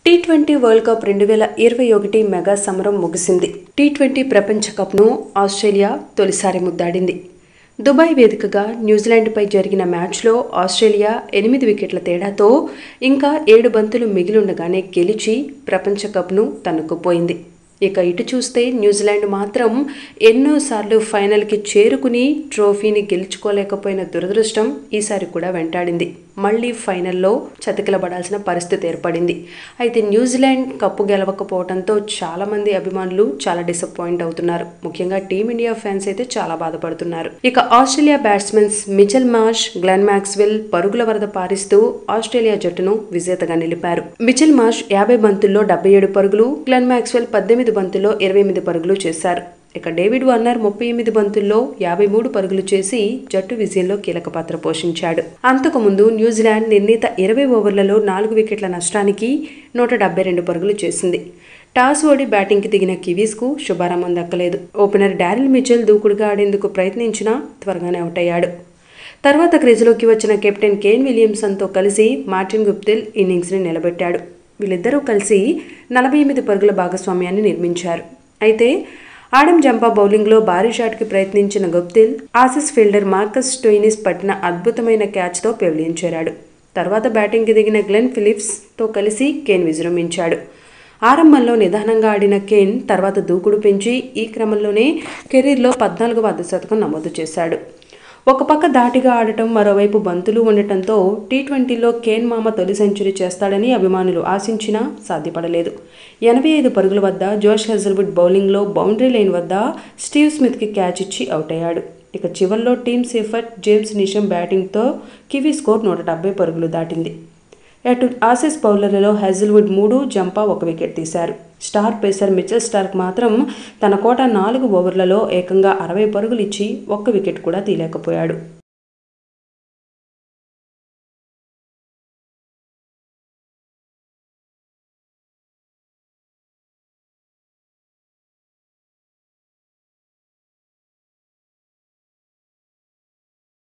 T twenty world cup రెండు వేల ఇరవై ఒకటి మెగా సమరం ముగిసింది టీ ట్వంటీ ప్రపంచ కప్ను ఆస్ట్రేలియా తొలిసారి ముద్దాడింది దుబాయ్ వేదికగా న్యూజిలాండ్పై జరిగిన మ్యాచ్లో ఆస్ట్రేలియా ఎనిమిది వికెట్ల తేడాతో ఇంకా ఏడు బంతులు మిగిలుండగానే గెలిచి ప్రపంచ కప్ను తన్నుకుపోయింది ఇక ఇటు చూస్తే న్యూజిలాండ్ మాత్రం ఎన్నోసార్లు ఫైనల్కి చేరుకుని ట్రోఫీని గెలుచుకోలేకపోయిన దురదృష్టం ఈసారి కూడా వెంటాడింది మళ్ళీ ఫైనల్లో చతికిలబడాల్సిన పరిస్థితి ఏర్పడింది అయితే న్యూజిలాండ్ కప్పు గెలవకపోవడంతో చాలామంది అభిమానులు చాలా డిసప్పాయింట్ అవుతున్నారు ముఖ్యంగా టీమిండియా ఫ్యాన్స్ అయితే చాలా బాధపడుతున్నారు ఇక Australia batsmens Mitchell Marsh Glenn Maxwell పరుగుల వరద పారిస్తూ ఆస్ట్రేలియా జట్టును విజేతగా నిలిపారు మిచెల్ మార్ష్ యాభై బంతుల్లో డెబ్బై ఏడు పరుగులు గ్లెన్ మ్యాక్స్వెల్ పద్దెనిమిది బంతుల్లో ఇరవై ఎనిమిది పరుగులు చేశారు ఇక డేవిడ్ వార్నర్ ముప్పై ఎనిమిది బంతుల్లో యాభై మూడు పరుగులు చేసి జట్టు విజయంలో కీలక పాత్ర పోషించాడు అంతకుముందు న్యూజిలాండ్ నిర్ణీత ఇరవై ఓవర్లలో నాలుగు వికెట్ల నష్టానికి నూట డెబ్బై రెండు పరుగులు చేసింది టాస్ ఓడి బ్యాటింగ్కి దిగిన కివీస్కు శుభారంభం దక్కలేదు ఓపెనర్ డారిల్ మిచెల్ దూకుడుగా ఆడేందుకు ప్రయత్నించినా త్వరగానే అవుట్ అయ్యాడు తర్వాత క్రీజులోకి వచ్చిన కెప్టెన్ కేన్ విలియమ్సన్తో కలిసి మార్టిన్ గుప్తిల్ ఇన్నింగ్స్ని నిలబెట్టాడు వీళ్ళిద్దరూ కలిసి నలభై ఎనిమిది పరుగుల భాగస్వామ్యాన్ని నిర్మించారు అయితే ఆడమ్ జంపా బౌలింగ్లో భారీ షాట్కి ప్రయత్నించిన Guptill Aussies fielder Marcus Stoinis పట్టిన అద్భుతమైన క్యాచ్తో పెవిలియన్ చేరాడు తర్వాత బ్యాటింగ్కి దిగిన గ్లెన్ ఫిలిప్స్తో కలిసి కేన్ విజృంభించాడు ఆరంభంలో నిదానంగా ఆడిన కేన్ తర్వాత దూకుడు పెంచి ఈ క్రమంలోనే కెరీర్లో పద్నాలుగవ అర్ధ శతకం నమోదు చేశాడు ఒక పక్క దాటిగా ఆడటం మరోవైపు బంతులు ఉండటంతో టీ ట్వంటీలో కేన్ మామ తొలి సెంచరీ చేస్తాడని అభిమానులు ఆశించినా సాధ్యపడలేదు ఎనభై ఐదు పరుగుల వద్ద జోష్ హెజల్వుడ్ బౌలింగ్లో బౌండరీ లైన్ వద్ద స్టీవ్ స్మిత్కి క్యాచ్ ఇచ్చి అవుట్ అయ్యాడు ఇక చివరిలో టీమ్ సేఫర్ట్ జేమ్స్ నిషం బ్యాటింగ్తో కివీ స్కోర్ నూట డెబ్బై పరుగులు దాటింది అటు ఆసిస్ బౌలర్లలో హెజిల్వుడ్ మూడు జంపా ఒక వికెట్ తీశారు స్టార్ పేసర్ మిచెల్ స్టార్క్ మాత్రం తన కోట నాలుగు ఓవర్లలో ఏకంగా అరవై పరుగులు ఇచ్చి ఒక్క వికెట్ కూడా తీయలేకపోయాడు